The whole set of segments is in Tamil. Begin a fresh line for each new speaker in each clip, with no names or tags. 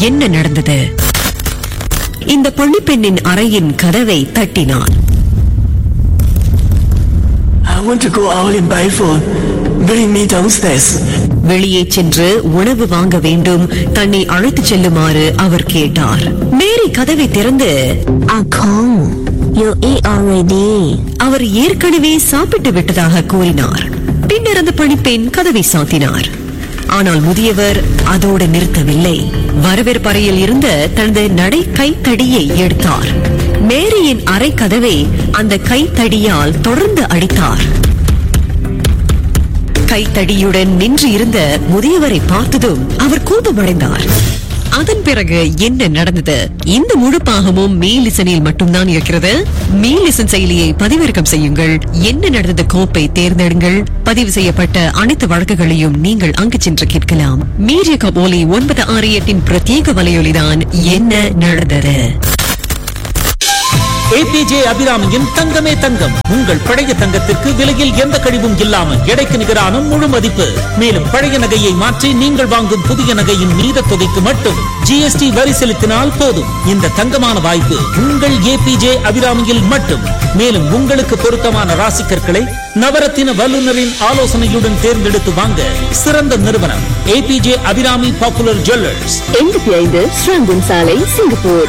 என்ன நடந்தது இந்த பள்ளிப்பெண்ணின் அறையின் கதவை தட்டினார்
I want to go out in Baifu. Bring me downstairs.
வெளியே சென்று உணவு வாங்க வேண்டும் தன்னை அழைத்துச் செல்லுமாறு அவர் கேட்டார் மேரி கதவை திறந்து
Ah Kong, you eat already.
அவர் ஏற்கனவே சாப்பிட்டு விட்டதாக கூறினார் பின்னர் அந்த பணிப்பெண் கதவை சாத்தினார் ஆனால் முதியவர் அதோடு நிறுத்தவில்லை வரவேற்பறையில் இருந்த தனது நடை கைத்தடியை எடுத்தார் மேரியின் அறை கதவை அந்த கைத்தடியால் தொடர்ந்து அடித்தார் கைத்தடியுடன் நின்று இருந்த முதியவரை பார்த்ததும் அவர் கோபமடைந்தார் அதன் பிறகு என்ன நடந்தது இந்த முழு பாகமும் மீலிசனில் மட்டும்தான் இருக்கிறது மீலிசன் செயலியை பதிவிறக்கம் செய்யுங்கள் என்ன நடந்தது கோப்பை தேர்ந்தெடுங்கள் பதிவு செய்யப்பட்ட அனைத்து வழக்குகளையும் நீங்கள் அங்கு சென்று கேட்கலாம் மீடியா கபோலி ஒன்பது ஆறு எட்டின் பிரத்யேக வலையொலிதான் என்ன நடந்தது
ஏபிஜே அபிராமியின் தங்கமே தங்கம் உங்கள் பழைய தங்கத்திற்கு விலையில் எந்த கழிவும் இல்லாமல் எடைக்கு நிகரான முழு மதிப்பு மேலும் பழைய நகையை மாற்றி நீங்கள் வாங்கும் புதிய நகையின் மீத தொகைக்கு மட்டும் ஜிஎஸ்டி வரி செலுத்தினால் போதும் இந்த தங்கமான வாய்ப்பு உங்கள் ஏபிஜே அபிராமியில் மட்டும் மேலும் உங்களுக்கு பொருத்தமான ராசிக்கற்களை நவரத்தின வல்லுநரின் ஆலோசனையுடன் தேர்ந்தெடுத்து வாங்க சிறந்த நிறுவனம் ஏபிஜே அபிராமி பாப்புலர் ஜுவல்லர்ஸ்
எண்பத்தி ஐந்து ஸ்ரங்கன் சாலை சிங்கப்பூர்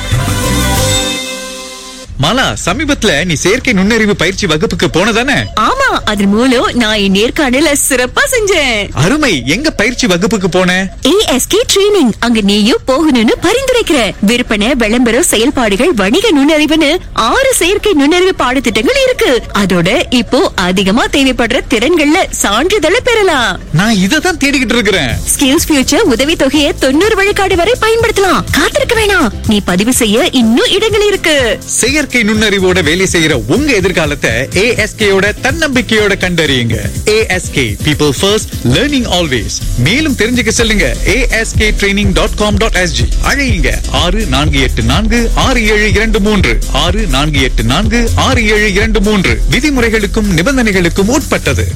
மாலா சமீபத்துல நீ செயற்கை நுண்ணறிவு பயிற்சி வகுப்புக்கு போனதானே
ஆமா அது மூலம் நான் என் நேர்காணல சிறப்பா செஞ்சேன்
அருமை எங்க பயிற்சி வகுப்புக்கு போன
ஏஎஸ்கே ட்ரெய்னிங் அங்க நீயும் போகணும்னு பரிந்துரைக்கிற விற்பனை விளம்பரம் செயல்பாடுகள் வணிக நுண்ணறிவுன்னு ஆறு செயற்கை நுண்ணறிவு பாடத்திட்டங்கள் இருக்கு அதோட இப்போ அதிகமா தேவைப்படுற திறன்கள்ல சான்றிதழை பெறலாம்
நான் இதை தான் தேடிக்கிட்டு இருக்கிறேன்
ஸ்கில்ஸ் ஃபியூச்சர் உதவி தொகையை தொண்ணூறு விழுக்காடு வரை பயன்படுத்தலாம் காத்திருக்க வேணாம் நீ பதிவு செய்ய இன்னும் இடங்கள் இருக்கு
செயற்கை நுண்ணறிவோட வேலை செய்யற உங்க எதிர்காலத்தை ஏஎஸ்கேயோட தன்னம்பிக்கையோட கண்டறியுங்க ASK people first learning always மேலும் தெரிஞ்சுக்க செல்லுங்க ASK training dot com dot SG அழையுங்க ஆறு நான்கு எட்டு நான்கு ஆறு ஏழு இரண்டு மூன்று ஆறு நான்கு எட்டு நான்கு ஆறு ஏழு இரண்டு மூன்று விதிமுறைகளுக்கும் நிபந்தனைகளுக்கும் உட்பட்டது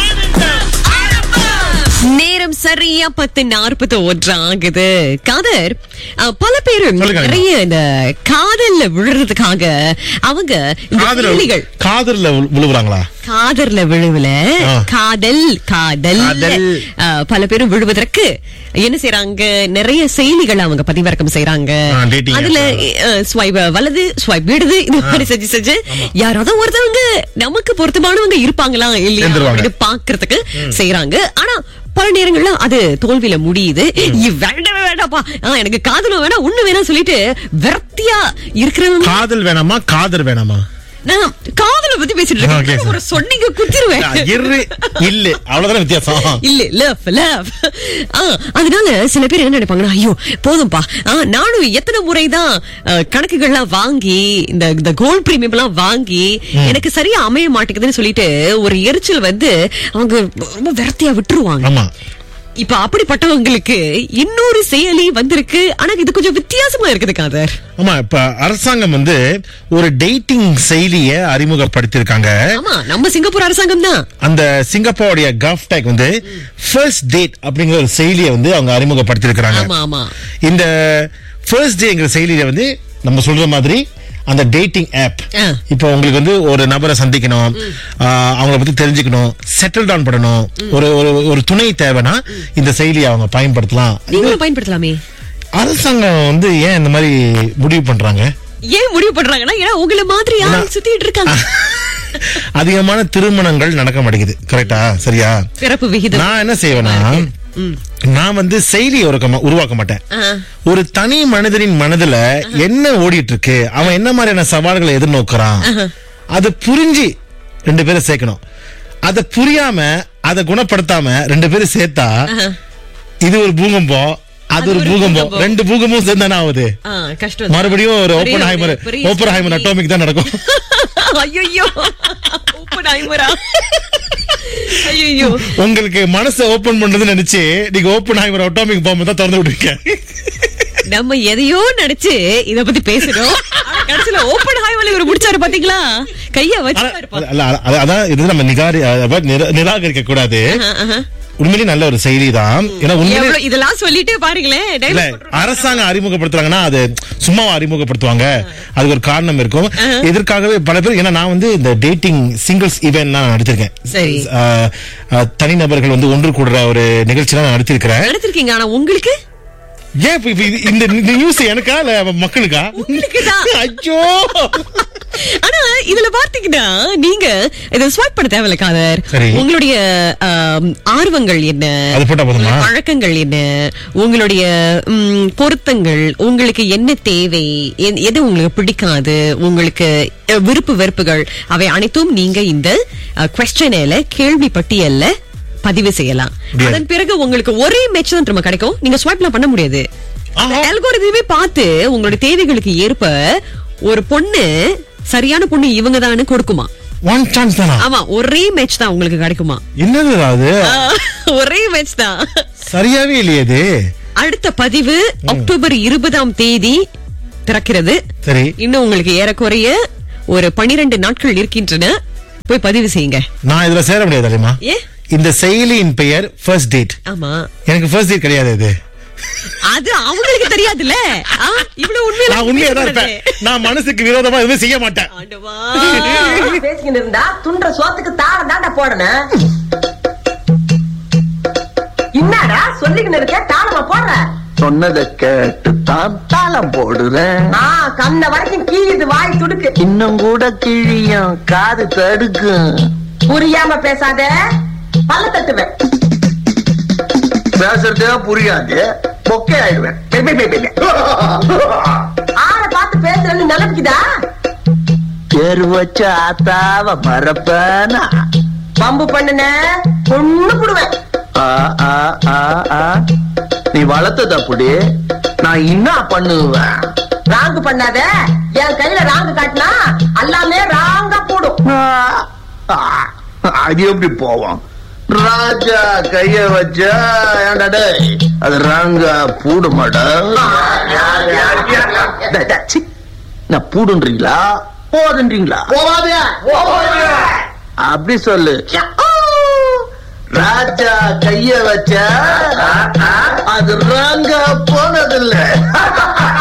நேரம் சரியா பத்து நாற்பத்தி ஒன்று ஆகுது காதர் அஹ், பல பேரும்
சொல்லுங்க.
நிறைய இந்த காதல்ல விழுறதுக்காக அவங்க இந்த
காதல
கேலிகள்
காதல்ல விழு- விழுவுறாங்களா
காதர்ல விழுவுல
ஆ.
காதல் காதல்
காதல்.
அஹ், பல பேரும் விழுவதற்கு என்ன செய்யறாங்க நிறைய செயலிகள் அவங்க பதிவிறக்கம் செய்யறாங்க
ஆ, dating
அதுல
app.
ஸ்வைப் வலது ஸ்வைப் இடது இந்த மாதிரி செஞ்சு செஞ்சு யாராவது ஒருத்தவங்க நமக்கு பொருத்தமானவங்க இருப்பாங்களா இல்லையா
சேர்ந்துருவாங்க.
அப்படின்னு பாக்குறதுக்கு செய்யறாங்க ஆனா பல நேரங்கள்ல அது தோல்வியில முடியுது இ- வேண்டவே வேண்டாப்பா ஆ, எனக்கு காதலும் வேணாம் ஒண்ணு வேணாம் சொல்லிட்டு விரக்தியா இருக்கிறவங்க
காதல் வேணாமா காதல் வேணாமா
நான் காதலை பத்தி பேசிட்டு
Okay,
இருக்கேன்
sir.
ஒரு சொன்னீங்க குத்திருவேன்
இரு இல்ல அவ்வளவுதானே வித்தியாசம்
இல்ல லவ் லவ் அதனால சில பேர் என்ன நினைப்பாங்கன்னா ஐயோ போதும்பா ஆ, நானும் எத்தனை முறைதான் அஹ், கணக்குகள்லாம் வாங்கி இந்த இந்த கோல்ட் பிரீமியம் எல்லாம் வாங்கி எனக்கு சரியா அமைய மாட்டேங்குதுன்னு சொல்லிட்டு ஒரு எரிச்சல் வந்து அவங்க ரொம்ப விரத்தியா விட்டுருவாங்க
ஆமா
இப்ப அப்படிப்பட்டவங்களுக்கு இன்னொரு செயலி வந்திருக்கு ஆனா இது கொஞ்சம் வித்தியாசமா இருக்குது காதர்
ஆமா இப்ப அரசாங்கம் வந்து ஒரு டேட்டிங் செயலிய அறிமுகப்படுத்தியிருக்காங்க
ஆமா நம்ம சிங்கப்பூர் அரசாங்கம் தான்
அந்த சிங்கப்பூருடைய கல்ஃப் டேக் வந்து ஃபர்ஸ்ட் டேட் அப்படிங்கிற ஒரு செயலியை வந்து அவங்க அறிமுகப்படுத்தியிருக்கிறாங்க
ஆமா ஆமா
இந்த ஃபர்ஸ்ட் டேங்கிற செயலியில வந்து நம்ம சொல்ற மாதிரி அந்த டேட்டிங் ஆப்
ஆ.
இப்போ உங்களுக்கு வந்து ஒரு நபரை சந்திக்கணும் ஆ, அவங்கள பத்தி தெரிஞ்சுக்கணும் செட்டில் டவுன் பண்ணணும் ஒரு ஒரு ஒரு துணை தேவைன்னா இந்த செயலியை அவங்க பயன்படுத்தலாம்
நீங்களும் பயன்படுத்தலாமே
அரசாங்கம் வந்து ஏன் இந்த மாதிரி முடிவு பண்றாங்க
ஏன் முடிவு பண்றாங்கன்னா ஏன்னா உங்களை மாதிரி யாரும் சுத்திட்டு இருக்காங்க
அதிகமான திருமணங்கள் நடக்க மாட்டேங்குது கரெக்டா சரியா
பிறப்பு விகிதம்
நான் என்ன செய்வேன்னா நான் வந்து செயலி உருவாக்க உருவாக்க மாட்டேன்
ஆ.
ஒரு தனி மனிதனின் மனதுல என்ன ஓடிட்டு இருக்கு அவன் என்ன மாதிரியான சவால்களை எதிர்நோக்குறான் அதை புரிஞ்சு ரெண்டு பேரும் சேர்க்கணும் அதை புரியாம அதை குணப்படுத்தாம ரெண்டு பேரும் சேர்த்தா இது ஒரு பூகம்பம் அது ஒரு பூகம்பம் ரெண்டு பூகமும் சேர்ந்தானே ஆகுது
ஆ, கஷ்டம் தான்.
மறுபடியும் ஒரு
பெரிய-
ஓப்பன் ஹைமர்
பெரிய
ஓப்பன் ஹைமர்
story.
அட்டாமிக் தான் நடக்கும்
ஐயையோ ஓப்பன் ஐமரா ஐயோ
உங்களுக்கு மனசை ஓபன் பண்றதுன்னு நினைச்சு நீங்க ஓப்பன் ஹைமர் அட்டாமிக் பாம்பு தான் திறந்து விடுவீங்க
நம்ம எதையோ நினைச்சு இத பத்தி பேசணும் ஆனா கடைசியில ஓப்பன் ஹைவல இவர் முடிச்சாரு பாத்தீங்களா கைய வச்சு
ஆனா, அல்ல, அல்ல, அது- அதான் இது நம்ம நிகாரி அதாவது நிரா- நிராகரிக்க கூடாது உண்மையிலேயே நல்ல ஒரு செய்தி தான் ஏன்னா உண்மையிலே
எவ்வளவு இதெல்லாம் சொல்லிட்டே பாருங்களேன்
இல்ல
dialogue போட்டுருவாங்க.
அரசாங்கம் அறிமுகப்படுத்துறாங்கன்னா அது சும்மா அறிமுகப்படுத்துவாங்க அதுக்கு ஒரு காரணம் இருக்கும் எதற்காகவே பல பேர் ஏன்னா நான் வந்து இந்த டேட்டிங் சிங்கிள்ஸ் ஈவென்ட் நான் நடத்திருக்கேன்
சரி.
ஆஹ், ஆஹ், தனிநபர்கள் வந்து ஒன்று கூடுற ஒரு நிகழ்ச்சி நான் நடத்திருக்கிறேன்
நடத்திருக்கீங்க ஆனா உங்களுக்கு
ஏன் இப்ப இப்ப இது- இந்த நியூஸ் எனக்கா இல்ல மக்களுக்கா
உங்களுக்குதான்.
ஐயோ
ஆனா இதுல பார்த்தீங்கன்னா நீங்க இத ஸ்வைப் பண்ண தேவையில்ல காதர்
சரி.
உங்களுடைய ஆம், ஆர்வங்கள் என்ன
அது போட்டா போதுமா?
உங்களுடைய பழக்கங்கள் என்ன உங்களுடைய ம், பொருத்தங்கள் உங்களுக்கு என்ன தேவை எ- எது உங்களுக்கு பிடிக்காது உங்களுக்கு அ, விருப்பு வெறுப்புகள் அவை அனைத்தும் நீங்க இந்த கொஸ்டினில கேள்வி பட்டியல்ல பதிவு செய்யலாம்
முடியாது.
அதன் பிறகு உங்களுக்கு ஒரே மேட்ச் தான் திரும்ப கிடைக்கும் நீங்க ஸ்வைப்லாம் பண்ண முடியாது
ஆஹா.
அல்கோரிதமே பார்த்து உங்களுடைய தேவைகளுக்கு ஏற்ப ஒரு பொண்ணு சரியான பொண்ணு இவங்க தான் கொடுக்குமா
ஒன் சான்ஸ் தானா
ஆமா ஒரே மேட்ச் தான் உங்களுக்கு கிடைக்குமா
என்னது அது
ஆ, ஒரே மேட்ச் தான்
சரியாவே இல்லையே இது
அடுத்த பதிவு அக்டோபர் இருபதாம் தேதி திறக்கிறது
சரி
இன்னும் உங்களுக்கு ஏறக்குறைய ஒரு பனிரெண்டு நாட்கள் இருக்கின்றன போய் பதிவு செய்யுங்க
நான் இதுல சேர முடியாது தெரியுமா
ஏ
இந்த செயலியின் பெயர் ஃபர்ஸ்ட் டேட்
ஆமா
எனக்கு ஃபர்ஸ்ட் டேட் கிடையாது இது
அது அவங்களுக்கு தெரியாதுல்ல ஆ, இவ்வளவு உண்மையில
நான் உண்மையா தான் இருப்பேன் நான் மனசுக்கு விரோதமா எதுவுமே செய்ய மாட்டேன்
ஆண்டவா.
பேசிக்கிட்டு இருந்தா துண்ட சோத்துக்கு தாரம் தாண்டா போடணும் என்னடா சொல்லிக்கிட்டு இருக்க தாளமா போடுற
சொன்னதை கேட்டு தான் தாளம் போடுறேன்
ஆ கண்ண வரைக்கும் கீழிது வாய் துடுக்கு
இன்னும் கூட கிழியும் காது தடுக்கும்
புரியாம பேசாத பல்ல தட்டுவேன்
பேசுறதே புரியாது பொக்கே ஆயிடுவேன் பெ, பெ, பெ, பெ, பெ.
ஆற பார்த்து பேசுறேன்னு நினைப்புக்குதா
பேரு வச்ச ஆத்தாவ மறப்பானா
பம்பு பண்ணுன பொண்ணு புடுவேன்
ஆ, ஆ, ஆ, ஆ. நீ வளர்த்தது அப்படி நான் என்ன பண்ணுவேன்
ராங்கு பண்ணாத என் கையில ராங்கு காட்டினா எல்லாமே ராங்கா போடும்
ஆ, ஆ, அது எப்படி போவோம் ராஜா கைய வச்சா ஏன்டா டேய் அது ராங்கா பூடுமாடா டேய், டேய், சீ. நான் பூடுன்றீங்களா போதுன்றீங்களா அப்படி சொல்லு ராஜா கைய வச்சா அது ராங்கா போனதில்லை